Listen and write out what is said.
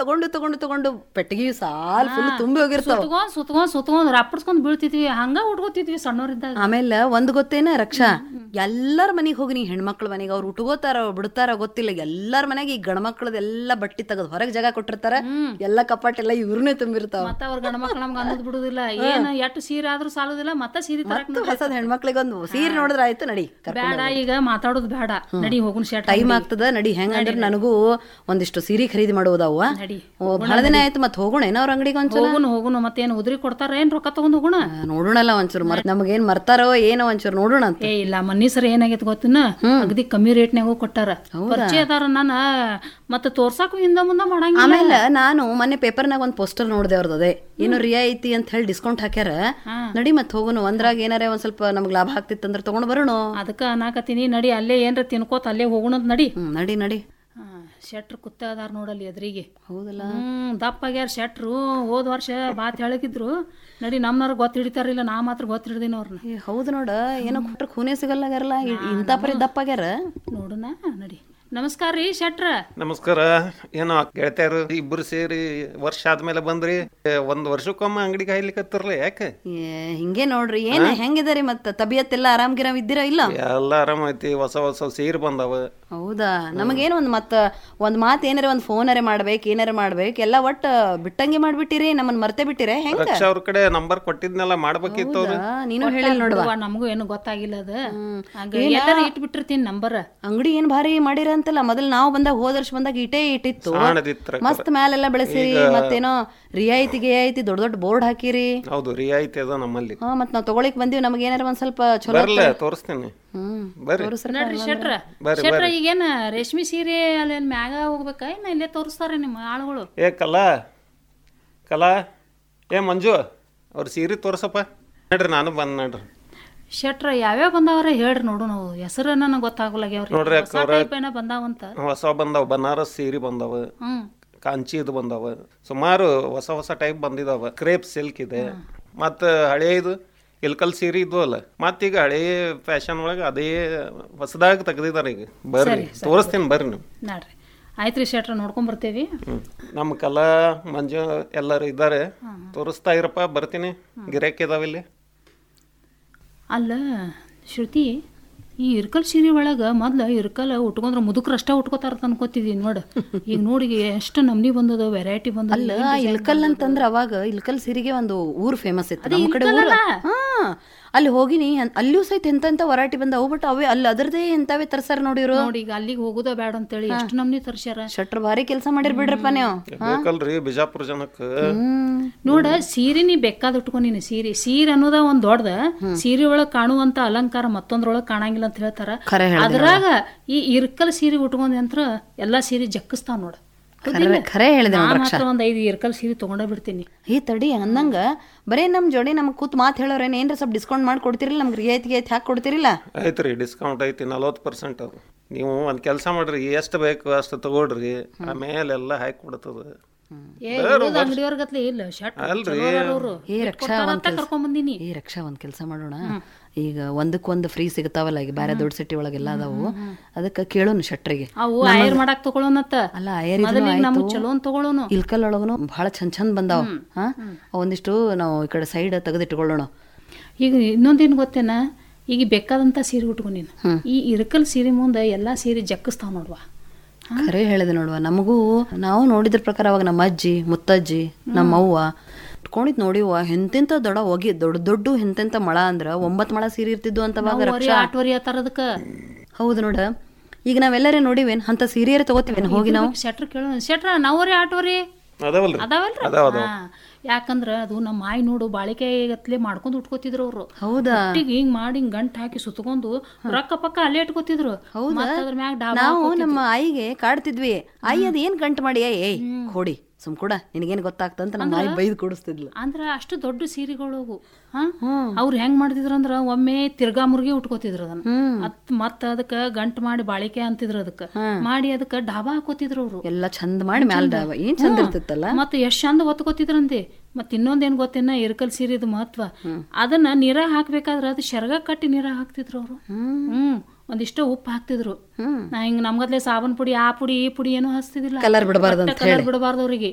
ತಗೊಂಡು ತಗೊಂಡು ತಗೊಂಡು ಪೆಟ್ಟಿಗೆ ಸಾಲ್ ಫುಲ್ ತುಂಬಿ ಹೋಗಿರ್ತಾವ ಸುತ್ಕೊಂಡ್ ಸುತ್ಕೊಂಡ್ ಸುತ್ಕೊಂಡ್ ರಪ್ಪಡ್ಸ್ಕೊಂಡ್ ಬೀಳ್ತಿದ್ವಿ ಹಂಗ ಉಟ್ಕೋತಿದ್ವಿ ಸಣ್ಣವ್ರಿದ್ದಾಗ ಆಮೇಲೆ ಒಂದ್ ಗೊತ್ತೇನ ರಕ್ಷಾ ಎಲ್ಲಾರ ಮನೆಗೆ ಹೋಗಿ ನೀ ಹೆಣ್ಮಕ್ಳ ಮನೆಗೆ ಅವ್ರು ಉಟ್ಕೋತಾರ ಬಿಡ್ತಾರ ಗೊತ್ತಿಲ್ಲ ಎಲ್ಲಾರ ಮನೆಗೆ ಈ ಗಣಮಕ್ಳದ ಎಲ್ಲಾ ಬಟ್ಟಿ ತೆಗೆದು ಹೊರಗೆ ಜಾಗ ಕೊಟ್ಟಿರ್ತಾರ ಎಲ್ಲಾ ಕಪಾಟ್ ಎಲ್ಲ ಇವ್ರನ್ನೇ ತುಂಬಿರ್ತಾವ ಮತ್ತ ಅವ್ರ ಗಂಡ ಮಕ್ಳು ನಮ್ಗೆ ಅನ್ನೋದು ಬಿಡುದಿಲ್ಲ ಏನ್ ಎಷ್ಟು ಸೀರೆ ಆದ್ರೂ ಸಾಲುದಿಲ್ಲ ಮತ್ತ ಸೀರೆ ತರಕ್ ಮತ್ತು ಹೊಸದ್ ಹೆಣ್ಮಕ್ಳಿಗೆ ಒಂದು ಸೀರೆ ನೋಡಿದ್ರ ಆಯ್ತು ನಡಿ ಬೇಡ ಈಗ ಮಾತಾಡೋದು ಬೇಡ ನಡಿ ಹೋಗುನ್ ಶರ್ಟ್ ಟೈಮ್ ಆಗ್ತದ ನಡಿ ಹೆಂಗಂದ್ರ ನನಗೂ ಒಂದಿಷ್ಟು ಸೀರೆ ಖರೀದಿ ಮಾಡುವುದಾವ ನಡಿ ಓ ಬಹಳ ದಿನ ಆಯ್ತು ಮತ್ ಹೋಗೋಣ ಏನೋ ಅವ್ರ ಅಂಗಡಿಗೆ ಒಂಚೂರು ಹೋಗುನು ಹೋಗುನು ಮತ್ತೇನ್ ಉದ್ರಿ ಕೊಡ್ತಾರ ಏನ್ ರೊಕ್ಕ ತಗೊಂಡ್ ಹೋಗುಣ ಆ, ನೋಡೋಣಲ್ಲ ಒಂಚೂರು ಮರ್ ನಮಗೇನ್ ಮರ್ತಾರೋ ಏನೋ ಒಂಚೂರು ನೋಡೋಣ ಅಂತ ಏ ಇಲ್ಲ ಮನ್ನಿ ಸರ್ ಏನಾಗೈತೆ ಗೊತ್ತಿನ ಅಗದಿ ಕಮ್ಮಿ ರೇಟ್ನ್ಯಾಗೂ ಕೊಟ್ಟಾರ ಪರಿಚಯ ಅದಾರ ನಾನ ಮತ್ತ ತೋರ್ಸಾಕು ಹಿಂದ ಮುಂದ ಮಾಡಂಗಿಲ್ಲ ಆಮೇಲೆ ನಾನು ಮೊನ್ನೆ ಪೇಪರ್ನಾಗ ಒಂದ್ ಪೋಸ್ಟರ್ ನೋಡಿದೆ ಅವ್ರದ್ದು ಅದೇ ಏನೋ ರಿಯಾಯಿತಿ ಅಂತ ಹೇಳಿ ಡಿಸ್ಕೌಂಟ್ ಹಾಕ್ಯಾರ ನಡಿ ಮತ್ ಹೋಗೋಣ ಒಂದ್ರಾಗ ಏನಾರೇ ಒಂದ್ ಸ್ವಲ್ಪ ನಮ್ಗ್ ಲಾಭ ಆಗ್ತಿತ್ತಂದ್ರ ತಗೊಂಡ್ ಬರೋಣ ಅದಕ್ಕ ಅನ್ನಾಕತ್ತೀನಿ ನಡಿ ಅಲ್ಲೇ ಏನ್ರ ತಿನ್ಕೋತ ಅಲ್ಲೇ ಹೋಗುಣಂತ ನಡಿ ಹ್ಮ್ ನಡಿ ನಡಿ ಶೆಟ್ರ್ ಕುತ್ತ ಅದಾರ ನೋಡಲ್ಲಿ ಎದ್ರಿಗೆ ಹೌದಲ್ಲ ಹ್ಮ್ ದಪ್ಪಾಗ್ಯಾರ ಶೆಟ್ರು ಹೋದ್ ವರ್ಷ ಬಾತ್ ಹೇಳಕಿದ್ರು ನಡಿ ನಮ್ನವ್ರ ಗೊತ್ತ ಹಿಡಿತಾರಿಲ್ಲ ನಾ ಮಾತ್ರ ಗೊತ್ತ ಹಿಡ್ದೀನಿ ಅವ್ರನ್ನ ಏ, ಹೌದು ನೋಡ ಏನೋ ಕೊಟ್ರ ಖೂನೆ ಸಿಗಲ್ಲಾಗ್ಯಾರಲ್ಲ ಇ- ಇಂಥ ಪರಿ ದಪ್ಪಾಗ್ಯಾರ ನೋಡುನ ನಡಿ ನಮಸ್ಕಾರ ರೀ ಶೆಟ್ರ ನಮಸ್ಕಾರ ಏನೋ ಗೆಳತಿಯರು ಇಬ್ರು ಸೇರಿ ವರ್ಷ ಆದ್ಮೇಲೆ ಬಂದ್ರಿ ಏ, ಒಂದ್ ವರ್ಷಕ್ಕೊಮ್ಮೆ ಅಂಗಡಿಗೆ ಹಾಯ್ಲಿಕತ್ತಿರ್ಲ ಯಾಕೆ ಏ, ಹಿಂಗೆ ನೋಡ್ರಿ ಏನ್ ಹೆಂಗಿದಾರಿ ಮತ್ತ ತಬಿಯತ್ತೆಲ್ಲ ಆರಾಮ್ ಗಿರಾಮ್ ಇದ್ದೀರಾ ಇಲ್ಲ ಎಲ್ಲ ಆರಾಮ ಐತಿ ಹೊಸ ಹೊಸ ಸೀರೆ ಬಂದಾವ ಹೌದಾ ನಮಗೇನು ಒಂದ್ ಮತ್ತ ಒಂದ್ ಮಾತ್ ಏನಾರ ಒಂದ್ ಫೋನರೇ ಮಾಡ್ಬೇಕು ಏನಾರ ಮಾಡ್ಬೇಕು ಎಲ್ಲ ಒಟ್ಟ ಬಿಟ್ಟಂಗೆ ಮಾಡ್ಬಿಟ್ಟಿರಿ ನಮ್ಮನ್ ಮರ್ತೆ ಬಿಟ್ಟಿರೆ ಹೆಂಗ ರಕ್ಷಾ ಅವ್ರ ಕಡೆ ನಂಬರ್ ಕೊಟ್ಟಿದ್ನೆಲ್ಲ ಮಾಡ್ಬೇಕಿತ್ತು ಅವ್ರು ಆ, ನೀನು ಹೇಳಿಲ್ಲ ನೋಡುವ ಅವ್ವ, ನಮಗೂ ಏನು ಗೊತ್ತಾಗಿಲ್ಲ ಅದ ಹಂಗ ಎಲ್ಲಾರ ಇಟ್ಬಿಟ್ಟಿರ್ತೀನಿ ನಂಬರ್ ಅಂಗಡಿ ಏನ್ ಭಾರಿ ಮಾಡಿರ ಅಂತಲ್ಲ ಮೊದಲ್ ನಾವು ಬಂದಾಗ ಹೋದ ವರ್ಷ ಬಂದಾಗ ಇಟೇ ಇಟ್ಟಿತ್ತು ಸಾಣದಿತ್ರ ಮಸ್ತ್ ಮ್ಯಾಲೆಲ್ಲ ಬೆಳೆಸಿರಿ ಮತ್ತೇನೋ ರಿಯಾಯಿತಿ ಗಿಯಾಯಿತಿ ದೊಡ್ಡ ದೊಡ್ಡ ಬೋರ್ಡ್ ಹಾಕಿರಿ ಹೌದು ರಿಯಾಯಿತಿ ಅದ ನಮ್ಮಲ್ಲಿ ಹಾ ಮತ್ ನಾವ್ ತಗೊಳಿಕ್ ಬಂದೀವಿ ನಮ್ಗೆ ಏನಾರ ಒಂದ್ ಸ್ವಲ್ಪ ಚಲೋ ಬರ್ಲ ತೋರಿಸ್ತೀನಿ ಹ್ಮ್ ಬರ್ರಿ ತೋರಿಸ್ರಿ. ನಡ್ರಿ ಶೆಟ್ರ ಶೆಟ್ರ ಈಗೇನ ರೇಷ್ಮೆ ಸೀರೆ ಅಲ್ಲಿ ಮ್ಯಾಗ ಹೋಗ್ಬೇಕ ಇನ್ನ ಇಲ್ಲೇ ತೋರಿಸ್ತಾರೆ ನಿಮ್ಮ ಆಳುಗಳು ಏ ಕಲಾ ಕಲಾ ಏ ಮಂಜು ಅವ್ರ ಸೀರೆ ತೋರ್ಸಪ್ಪ ನೋಡ್ರಿ ನಾನು ಬಂದ್ ನೋಡ್ರಿ ಶೆಟ್ರ ಯಾವ್ಯಾವ ಬಂದಾವ್ರ ಹೇಳ್ರಿ ನೋಡು ನಾವು ಹೆಸರು ನನಗೆ ಗೊತ್ತಾಗಲಾಗ್ಯಾವ್ರಿ ನೋಡ್ರಿ ಹೊಸ ಟೈಪ್ ಏನ ಬಂದಾವಂತ ಹೊಸ ಬಂದಾವ ಬನಾರಸ್ ಸೀರೆ ಬಂದಾವ ಹ್ಮ್ ಕಾಂಚಿದು ಬಂದಾವ ಸುಮಾರು ಹೊಸ ಹೊಸ ಟೈಪ್ ಬಂದಿದಾವ ಕ್ರೇಪ್ ಸಿಲ್ಕ್ ಇದೆ ಮತ್ತ ಹಳೇದು ಇಲ್ಕಲ್ ಸೀರೆ ಇದ್ವು ಅಲ್ಲ ಮತ್ತೀಗ ಹಳೇ ಫ್ಯಾಷನ್ ಒಳಗೆ ಅದೇ ಹೊಸದಾಗಿ ತೆಗ್ದಿದಾರ ಈಗ ಬರ್ರಿ ತೋರಿಸ್ತೀನಿ ಬರ್ರಿ ನೀವು ನೋಡ್ರಿ ಆಯ್ತ್ರಿ ಶೆಟ್ರ ನೋಡ್ಕೊಂಡ್ ಬರ್ತೇವಿ ಹ್ಮ್. ನಮ್ಮ ಕಲಾ ಮಂಜು ಎಲ್ಲರೂ ಇದ್ದಾರೆ ತೋರಿಸ್ತಾ ಇರಪ್ಪ ಬರ್ತೀನಿ ಗಿರಾಕಿ ಇದಾವ ಇಲ್ಲಿ ಅಲ್ಲ ಶ್ರುತಿ ಈ ಇರ್ಕಲ್ ಸೀರೆ ಒಳಗ ಮೊದ್ಲ ಇರ್ಕಲ್ ಉಟ್ಕೊಂಡ್ರ ಮುದುಕ್ರು ಅಷ್ಟ ಉಟ್ಕೋತಾರ ಅನ್ಕೋತಿದೀನಿ ನೋಡ ಈಗ ನೋಡಿ ಎಷ್ಟು ನಮ್ನಿ ಬಂದದ ವೆರೈಟಿ ಬಂದದ ಅಲ್ಲ ಇಲ್ಕಲ್ ಅಂತಂದ್ರ ಅವಾಗ ಇಲ್ಕಲ್ ಸಿರಿಗೆ ಒಂದು ಊರ್ ಫೇಮಸ್ ಇತ್ತು ನಮ್ಮ ಕಡೆ ಊರು ಹಾ ಅಲ್ಲಿ ಹೋಗಿನಿ ಅನ್- ಅಲ್ಲಿಯೂ ಸಹಿತ ಎಂತ ಎಂತ ವರಾಟಿ ಬಂದವು ಬಟ್ ಅವೇ ಅಲ್ಲಿ ಅದರದೇ ಎಂತಾವೇ ತರ್ಸಾರ ನೋಡಿರು ನೋಡಿ ಈಗ ಅಲ್ಲಿಗೆ ಹೋಗುದ ಬೇಡ ಅಂತೇಳಿ ಎಷ್ಟು ನಮ್ನಿ ತರ್ಸ್ಯಾರ ಶಟ್ರ್ ಭಾರಿ ಕೆಲಸ ಮಾಡಿರ್ ಬಿಡ್ರಪ್ಪ ನೀವು ಬೇಕಲ್ರಿ ಬಿಜಾಪುರ ಜನಕ್ಕೆ ಹ್ಮ್ ನೋಡ ಸೀರೆ ನೀ ಬೇಕಾದ ಉಟ್ಕೊ ನೀನು ಸೀರೆ ಸೀರೆ ಅನ್ನೋದ ಒಂದ್ ದೊಡ್ಡದ ಸೀರೆ ಒಳಗ್ ಕಾಣುವಂತ ಅಲಂಕಾರ ಮತ್ತೊಂದ್ರೊಳಗ್ ಕಾಣಂಗಿಲ್ಲ ಅಂತ ಹೇಳ್ತಾರ ಖರೆ ಹೇಳ್ದೆ ಅದ್ರಾಗ ಈ ಇರ್ಕಲ್ ಸೀರೆ ಉಟ್ಕೊಂಡ್ ಯಂತ್ರ ಎಲ್ಲಾ ಸೀರೆ ಜಕ್ಕಸ್ತಾವ ನೋಡ ಖರೆ ಖರೆ ಹೇಳಿದೆ ನಾ ನೋಡ್ರಿ ಮಾತ್ರ ಒಂದ್ ಐದು ಇರ್ಕಲ್ ಸೀರೆ ತಗೊಂಡ ಬಿಡ್ತೀನಿ ಈ ತಡಿ ಅಂದಂಗ ಬರೇ ನಮ್ ಜೋಡಿ ನಮ್ಗೆ ಕೂತ್ ಮಾತು ಹೇಳೋರೇನ್ ಏನ್ರ ಸ್ವಲ್ಪ ಡಿಸ್ಕೌಂಟ್ ಮಾಡಿ ಕೊಡ್ತಿರಿಲ್ಲ ನಮ್ಗೆ ರಿಯಾಯಿತಿ ಗಿಯಾಯ್ತಿ ಹಾಕಿ ಕೊಡ್ತಿರಿಲ್ಲ ಐತ್ರಿ ಡಿಸ್ಕೌಂಟ್ ಐತಿ ನಲ್ವತ್ತು ಪರ್ಸೆಂಟ್ ಅದು ನೀವು ಒಂದು ಕೆಲಸ ಮಾಡ್ರಿ ಎಷ್ಟು ಬೇಕು ಅಷ್ಟು ತಗೊಳ್ರಿ ಆಮೇಲೆ ಎಲ್ಲ ಹಾಕಿ ಕೊಡ್ತದ ಏ ಅಂಗಡಿಯವ್ರಗತ್ಲೆ ಇಲ್ಲ ಶರ್ಟ್ ಅಲ್ರಿ ಏ ರಕ್ಷಾ ಒಂದ್ ಕೆಲ್ಸ ಕರ್ಕೊಂಡ್ ಬಂದಿನಿ ಏ ರಕ್ಷಾ ಒಂದ್ ಕೆಲಸ ಮಾಡೋಣ ಈಗ ಒಂದಕ್ಕೊಂದು ಫ್ರೀ ಸಿಗ್ತಾವಲ್ಲ ಈಗ ಬೇರೆ ದೊಡ್ಡ ಸಿಟಿ ಒಳಗೆಲ್ಲ ಅದಾವು ಅದಕ್ಕೆ ಕೇಳೋನು ಶಟ್ರಿಗೆ ಅವು ಆಯರ್ ಮಾಡಾಕ್ ತಗೊಳೋನತ್ತ ಅಲ್ಲ ಆಯರ್ ಮೊದಲಿಗೆ ನಮ್ಗ್ ಚಲೋ ಅಂತ ತಗೊಳೋನು ಇಲ್ಕಲ್ ಒಳಗನು ಬಹಳ ಚಂದ ಚಂದ ಬಂದಾವ ಹಾ ಒಂದಿಷ್ಟು ನಾವು ಈ ಕಡೆ ಸೈಡ್ ತೆಗೆದಿಟ್ಕೊಳ್ಳೋಣ ಈಗ ಇನ್ನೊಂದೇನು ಗೊತ್ತೇನ ಈಗ ಬೇಕಾದಂತ ಸೀರೆ ಉಟ್ಕೊ ನೀನು ಈ ಇರ್ಕಲ್ ಸೀರೆ ಮುಂದೆ ಎಲ್ಲಾ ಸೀರೆ ಜಕ್ಕಸ್ತಾವ್ ನೋಡ್ವಾ ಖರೆ ಹೇಳಿದೆ ನೋಡುವ ನಮಗೂ ನಾವು ನೋಡಿದ್ರ ಪ್ರಕಾರ ಅವಾಗ ನಮ್ಮ ಅಜ್ಜಿ ಮುತ್ತಜ್ಜಿ ನಮ್ಮ ಅವ್ವ ಉಟ್ಕೊಂಡಿದ್ ನೋಡಿವ ಎಂತೆಂತ ದೊಡ್ಡ ಒಗಿ ದೊಡ್ಡ ದೊಡ್ಡ ಎಂತೆಂತ ಮಳ ಅಂದ್ರ ಒಂಬತ್ ಮಳ ಸೀರೆ ಇರ್ತಿದ್ವು ಅಂತವಾಗ ವರಿ ಆಟ್ವರಿ ಆತಾರ ಅದಕ್ಕ ಹೌದು ನೋಡ ಈಗ ನಾವೆಲ್ಲರೇ ನೋಡಿವೇನ್ ಅಂತ ಸೀರೆಯರೇ ತಗೋತೀವೇನ್ ಹೋಗಿ ನಾವು ಶೆಟ್ರ್ ಕೇಳೋ ಶೆಟ್ರ ನಾವರಿ ಆಟ್ವರಿ ಅದಾವಲ್ರಿ ಅದಾವಲ್ರಿ ಅದಾವ ಅದಾವ ಹಾ. ಯಾಕಂದ್ರ ಅದು ನಮ್ಮ ಮಾಯಿ ನೋಡು ಬಾಳಿಕಾಯಿ ಗತ್ಲೆ ಮಾಡ್ಕೊಂಡು ಉಟ್ಕೋತಿದ್ರು ಅವ್ರು ಹೌದಾ ಒಟ್ಟಿಗೆ ಹಿಂಗ್ ಮಾಡಿ ಹಿಂಗ್ ಗಂಟ್ ಹಾಕಿ ಸುತ್ಕೊಂಡು ರೊಕ್ಕ ಪಕ್ಕ ಅಲ್ಲೇ ಇಟ್ಕೋತಿದ್ರು ಮತ್ತ್ ಅದ್ರ ಮ್ಯಾಗ ಡಾಬಾ ನಾವು ನಮ್ಮ ಆಯಿಗೆ ಕಾಡ್ತಿದ್ವಿ ಆಯಿ ಅದ್ ಏನ್ ಗಂಟು ಮಾಡಿ ಏಯ್ ಕೊಡಿ ಸುಮ್ ಕೂಡ ನಿನಗೇನ್ ಗೊತ್ತಾಗ್ತಂತ ನಮ್ಮ ಆಯಿ ಬೈದ್ ಕೊಡಿಸ್ತಿದ್ಲು ಅಂದ್ರ ಅಷ್ಟು ದೊಡ್ಡ ಸೀರೆಗಳು ಹಾ ಅವ್ರು ಹೆಂಗ್ ಮಾಡ್ತಿದ್ರು ಅಂದ್ರ ಒಮ್ಮೆ ತಿರ್ಗಾ ಮುರ್ಗಿ ಉಟ್ಕೋತಿದ್ರು ಅದನ್ನ ಅತ್ ಮತ್ತ ಅದಕ್ಕ ಗಂಟ್ ಮಾಡಿ ಬಾಳಿಕೆ ಅಂತಿದ್ರು ಅದಕ್ಕ ಮಾಡಿ ಅದಕ್ಕ ಡಾಬಾ ಹಾಕೋತಿದ್ರು ಅವ್ರು ಎಲ್ಲ ಚಂದ ಮಾಡಿ ಮ್ಯಾಲ್ ಡಾಬ ಏನ್ ಚಂದ ಇರ್ತಿತ್ತಲ್ಲ ಮತ್ತ ಎಷ್ಟ್ ಚಂದ ಹೊತ್ಕೋತಿದ್ರಂತೆ ಮತ್ ಇನ್ನೊಂದೇನ್ ಗೊತ್ತೇನ ಇರ್ಕಲ್ ಸೀರೆದು ಮಹತ್ವ ಅದನ್ನ ನೀರ ಹಾಕ್ಬೇಕಾದ್ರ ಅದು ಶರ್ಗ ಕಟ್ಟಿ ನೀರ ಹಾಕ್ತಿದ್ರು ಅವ್ರು ಹ್ಮ್ ಒಂದಿಷ್ಟ ಉಪ್ಪು ಹಾಕ್ತಿದ್ರು ನಾ ಹಿಂಗ್ ನಮ್ಗದ್ಲೆ ಸಾಬನ್ ಪುಡಿ ಆ ಪುಡಿ ಈ ಪುಡಿ ಏನು ಹಚ್ತಿದಿಲ್ಲ ಕಲರ್ ಬಿಡಬಾರ್ದು ಅಂತ ಕಲರ್ ಬಿಡಬಾರ್ದು ಅವ್ರಿಗೆ